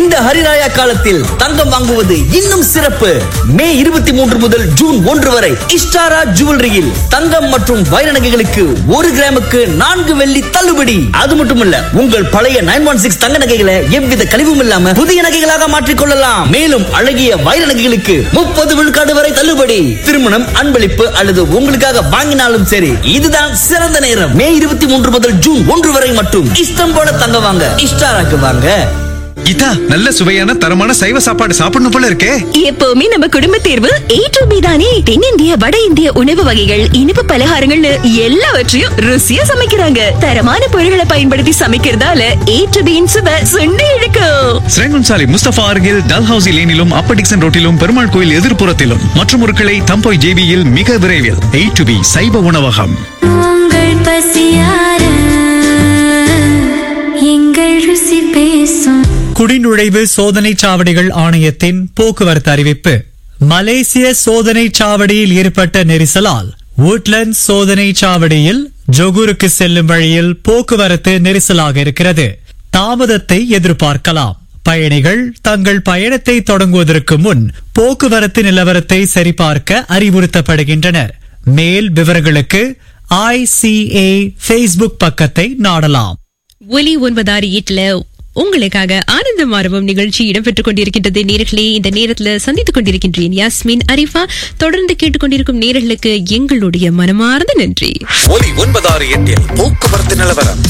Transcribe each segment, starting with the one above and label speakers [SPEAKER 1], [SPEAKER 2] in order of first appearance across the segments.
[SPEAKER 1] இந்த ஹரிராயா காலத்தில் தங்கம் வாங்குவது இன்னும் சிறப்பு மே இருபத்தி மூன்று முதல் ஜூன் ஒன்று வரை இஸ்டாரா ஜுவல்லரியில் தங்கம் மற்றும் வைர நகைகளுக்கு ஒரு கிராமுக்கு நான்கு வெள்ளி தள்ளுபடி அது மட்டுமல்ல உங்கள் பழைய நைன் ஒன் சிக்ஸ் தங்க நகைகளை எவ்வித கழிவும் இல்லாம புதிய நகைகளாக மாற்றிக் கொள்ளலாம் மேலும் அழகிய வைர நகைகளுக்கு முப்பது விழுக்காடு வரை தள்ளுபடி திருமணம் அன்பளிப்பு அல்லது உங்களுக்காக வாங்கினாலும் சரி இதுதான் சிறந்த நேரம் மே இருபத்தி மூன்று முதல் ஜூன் ஒன்று வரை மட்டும் இஷ்டம் போல தங்க வாங்க இஷ்டாராக்கு வாங்க
[SPEAKER 2] கீதா நல்ல சுவையான தரமான சைவ சாப்பாடு சாப்பிடணும் போல இருக்கே
[SPEAKER 3] எப்பவுமே நம்ம குடும்ப தேர்வு ஏ டு பி தானே தென்னிந்திய வட இந்திய உணவு வகைகள் இனிப்பு பலகாரங்கள்னு எல்லாவற்றையும் ருசியா சமைக்கிறாங்க தரமான பொருட்களை பயன்படுத்தி சமைக்கிறதால ஏ டு பியின் சுவை சுண்டி இழுக்கும்
[SPEAKER 2] ஸ்ரேங்குன்சாலி முஸ்தபா அருகில் டல்ஹவுசி லேனிலும் அப்பர் டிக்சன் ரோட்டிலும் பெருமாள் கோயில் எதிர்ப்புறத்திலும் மற்றும் ஒரு கிளை தம்போய் ஜேபியில் மிக விரைவில் A to பி சைவ உணவகம்
[SPEAKER 4] உங்கள் பசியார எங்கள் ருசி பேசும்
[SPEAKER 5] குடிநுழைவு சோதனை சாவடிகள் ஆணையத்தின் போக்குவரத்து அறிவிப்பு மலேசிய சோதனை சாவடியில் ஏற்பட்ட நெரிசலால் woodland சோதனை சாவடியில் ஜொகூருக்கு செல்லும் வழியில் போக்குவரத்து நெரிசலாக இருக்கிறது தாமதத்தை எதிர்பார்க்கலாம் பயணிகள் தங்கள் பயணத்தை தொடங்குவதற்கு முன் போக்குவரத்து நிலவரத்தை சரிபார்க்க அறிவுறுத்தப்படுகின்றனர் மேல் விவரங்களுக்கு ஐசிஏ ஃபேஸ்புக் பக்கத்தை நாடலாம்
[SPEAKER 6] ஒலி ஒன்பதாறு எட்டுல உங்களுக்காக ஆனந்தம் ஆரம்பம் நிகழ்ச்சி இடம்பெற்றுக் கொண்டிருக்கின்றது நேர்களே இந்த நேரத்துல சந்தித்துக் கொண்டிருக்கின்றேன் யாஸ்மின் அரிஃபா தொடர்ந்து கேட்டுக்கொண்டிருக்கும் நேர்களுக்கு எங்களுடைய மனமார்ந்த நன்றி
[SPEAKER 2] ஒலி ஒன்பதாறு எட்டில் போக்குவரத்து நிலவரம்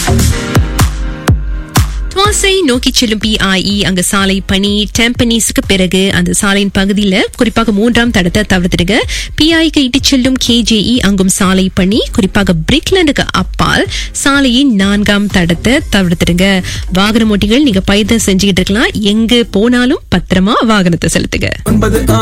[SPEAKER 6] துவாசை நோக்கி செல்லும் பிஐஇ அங்க சாலை பணி டெம்பனீஸுக்கு பிறகு அந்த சாலையின் பகுதியில குறிப்பாக மூன்றாம் தடத்தை தவிர்த்துடுங்க பிஐக்கு இட்டு செல்லும் கேஜேஇ அங்கும் சாலை பணி குறிப்பாக பிரிக்லண்டுக்கு அப்பால் சாலையின் நான்காம் தடத்தை தவிர்த்துடுங்க வாகன ஓட்டிகள் நீங்க பயணம் செஞ்சுக்கிட்டு இருக்கலாம் எங்க போனாலும் பத்திரமா வாகனத்தை செலுத்துங்க